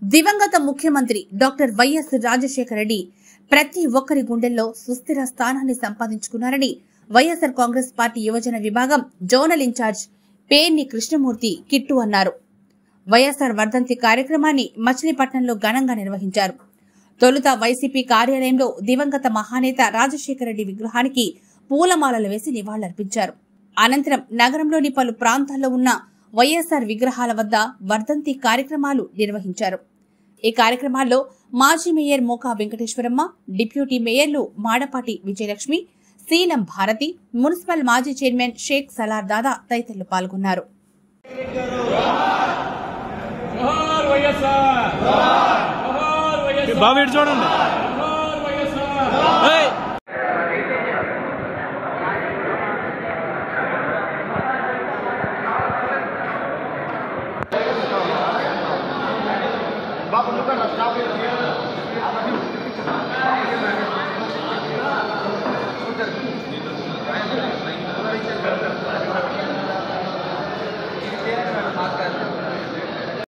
దివంగత ముఖ్యమంత్రి doctor YS Rajasekhara Reddy ప్రతి ఒక్కరి గుండెల్లో సుస్థిర స్థానాన్ని సంపాదించుకున్నారని వైఎస్ఆర్ కాంగ్రెస్ పార్టీ యువజన విభాగం జోనల్ ఇన్ఛార్జ్ పేర్ని కృష్ణమూర్తి కిట్టు అన్నారు వైఎస్ఆర్ వర్ధంతి కార్యక్రమాన్ని మచిలీపట్నంలో ఘనంగా నిర్వహించారు తొలుత వైసీపీ కార్యాలయంలో దివంగత మహానేత రాజశేఖర రెడ్డి విగ్రహానికి పూలమాలలు వేసి నివాళులర్పించారు అనంతరం నగరంలోని పలు ప్రాంతాల్లో ఉన్న వైఎస్ఆర్ విగ్రహాల వద్ద వర్ధంతి కార్యక్రమాలు నిర్వహించారు ఈ కార్యక్రమాల్లో మాజీ మేయర్ మోకా వెంకటేశ్వరమ్మ డిప్యూటీ మేయర్లు మాడపాటి విజయలక్ష్మి సీలం భారతి మున్సిపల్ మాజీ చైర్మన్ షేక్ సలార్ దాదా తదితరులు పాల్గొన్నారు జోహార్ వైఎస్ఆర్ జోహార్ వైఎస్ఆర్ బాబు ఇటు చూడండి జోహార్ వైఎస్ఆర్ ఏయ్! బాబు నువ్వు స్టాప్